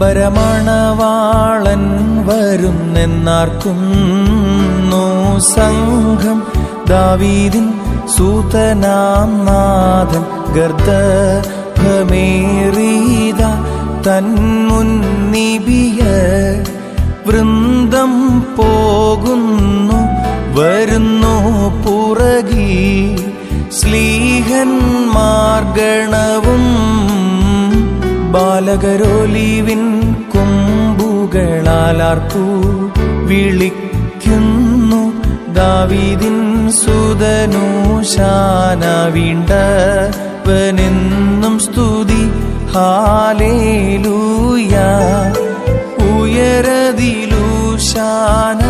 അമ്പരമണവാളൻ വരുന്നെന്നാർക്കുന്നു സംഘം ദാവീദിൻ സൂതനാം നാഥൻ ഗർദ്ദഭമേറീത തന്മുന്നിബിയ വൃന്ദം പോകുന്നു വരുന്നു പുറകി സ്ലീഹന്മാർഗണവും ബാലകരോലീവിൻ കൊമ്പുകളാലാർപ്പു വിളിക്കുന്നു ദാവീദിൻ സുതനു ശാന വീണ്ടവനെന്നും സ്തുതി ഹാലേലൂയ ഉയരതിലു ശാന